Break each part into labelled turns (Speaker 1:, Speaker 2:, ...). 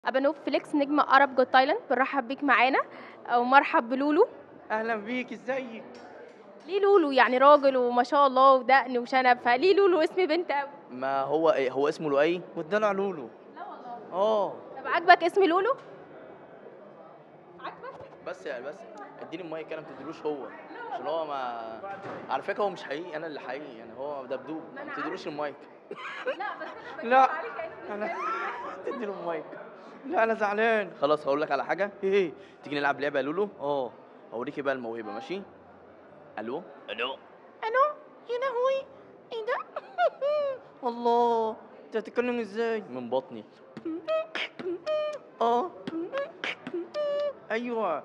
Speaker 1: أبانوب فليكس نجم أرب جوت تايلاند بنرحب بيك معانا أو مرحب بلولو
Speaker 2: اهلا بيك ازيك
Speaker 1: ليه لولو يعني راجل وما شاء الله ودقن وشنب فليه لولو اسم بنت أوي
Speaker 2: ما هو إيه هو اسمه لؤي والدلع لولو
Speaker 1: لا والله
Speaker 2: اه
Speaker 1: طب عاجبك اسم لولو؟ عاجبك؟
Speaker 2: بس يعني بس اديني المايك انا ما تديلوش هو عشان هو ما على فكره هو مش حقيقي انا اللي حقيقي يعني هو دبدوب
Speaker 1: ما أنا
Speaker 2: ما تديلوش المايك
Speaker 1: لا بس أنا
Speaker 2: لا.
Speaker 1: بتكلم عليك كأنه
Speaker 2: انا
Speaker 1: بيتكلم.
Speaker 2: تديله المايك لا انا زعلان خلاص هقول لك على حاجه هي هي تيجي نلعب لعبه يا لولو اه اوريكي بقى الموهبه ماشي الو الو الو يا لهوي ايه ده الله انت هتتكلم ازاي من بطني اه ايوه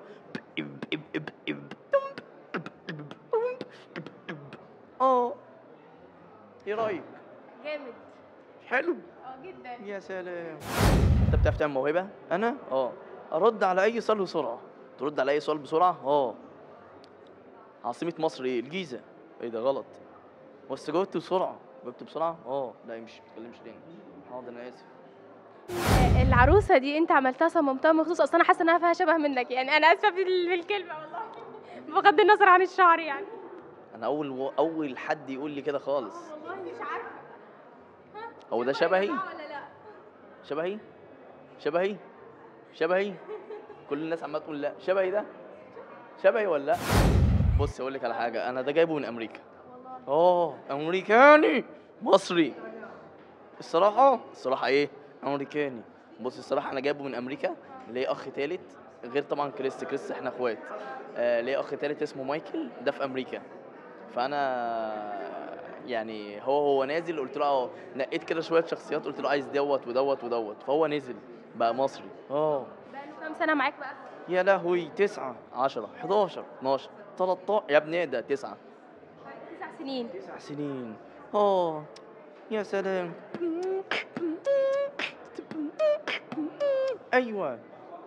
Speaker 2: اه ايه رايك
Speaker 1: جامد
Speaker 2: حلو
Speaker 1: اه جدا
Speaker 2: يا سلام انت بتعرف تعمل موهبه انا اه ارد على اي سؤال بسرعه ترد على اي سؤال بسرعه اه عاصمه مصر ايه الجيزه ايه ده غلط بس جاوبت بسرعه جاوبت بسرعه اه لا مش بتكلمش تاني حاضر انا اسف
Speaker 1: آه، العروسة دي أنت عملتها صممتها مخصوص أصل أنا حاسة إنها فيها شبه منك يعني أنا آسفة في ال- في الكلمة والله بغض النظر عن الشعر يعني
Speaker 2: انا اول و... اول حد يقول لي كده خالص
Speaker 1: والله مش عارفة
Speaker 2: هو ده شبهي
Speaker 1: ولا لا؟
Speaker 2: شبهي شبهي شبهي كل الناس عماله تقول لا شبهي ده شبهي ولا لا بص اقول لك على حاجه انا ده جايبه من امريكا اه امريكاني مصري الصراحه الصراحه ايه امريكاني بص الصراحه انا جايبه من امريكا ليه اخ تالت غير طبعا كريس كريس احنا اخوات آه ليه اخ تالت اسمه مايكل ده في امريكا فانا يعني هو هو نازل قلت له اه نقيت كده شويه شخصيات قلت له عايز دوت ودوت ودوت فهو نزل بقى مصري اه
Speaker 1: بقاله كام سنة معاك بقى؟
Speaker 2: يا لهوي تسعة عشرة 11 12 13 يا ابني ده تسعة
Speaker 1: تسع سنين
Speaker 2: تسع سنين اه يا سلام ايوه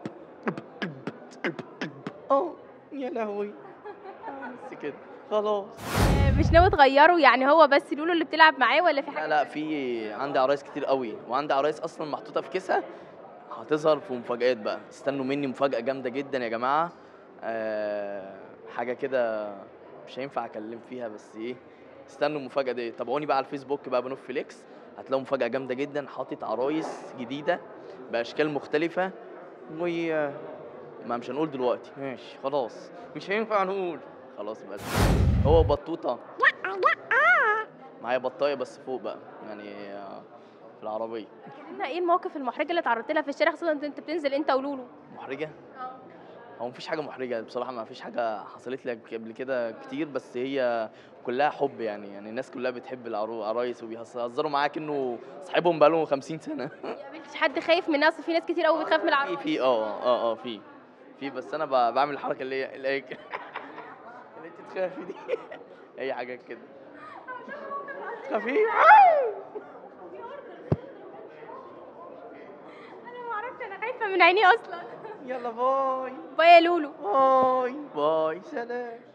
Speaker 2: اه يا لهوي بس كده خلاص
Speaker 1: آه، مش ناوي تغيره يعني هو بس لولو اللي بتلعب معاه ولا في
Speaker 2: لا
Speaker 1: حاجة
Speaker 2: لا في عندي عرايس كتير قوي وعندي عرايس اصلا محطوطه في كيسها هتظهر في مفاجآت بقى استنوا مني مفاجأة جامدة جدا يا جماعة أه حاجة كده مش هينفع اتكلم فيها بس ايه استنوا المفاجأة دي تابعوني بقى على الفيسبوك بقى بنوف فليكس هتلاقوا مفاجأة جامدة جدا حاطط عرايس جديدة بأشكال مختلفة و ما مش هنقول دلوقتي ماشي خلاص مش هينفع نقول خلاص بس هو بطوطة معايا بطاية بس فوق بقى يعني آه، في العربية
Speaker 1: كلمنا ايه المواقف المحرجة اللي اتعرضت لها في الشارع خصوصا انت انت بتنزل انت ولولو
Speaker 2: محرجة هو مفيش حاجة محرجة بصراحة ما فيش حاجة حصلت لي قبل كده كتير بس هي كلها حب يعني يعني الناس كلها بتحب العرو- العرايس وبيهزروا معاك انه صاحبهم بقالهم 50 سنة
Speaker 1: ما قابلتش حد خايف من الناس في ناس كتير قوي بتخاف من
Speaker 2: في
Speaker 1: العربية
Speaker 2: في اه اه اه في في بس انا ب- بعمل الحركة اللي هي اللي هي اللي انت تخافي دي اي حاجة كده تخافي
Speaker 1: انا ما اعرفش انا خايفة من عينيه اصلا
Speaker 2: يلا باي
Speaker 1: باي يا لولو
Speaker 2: باي باي سلام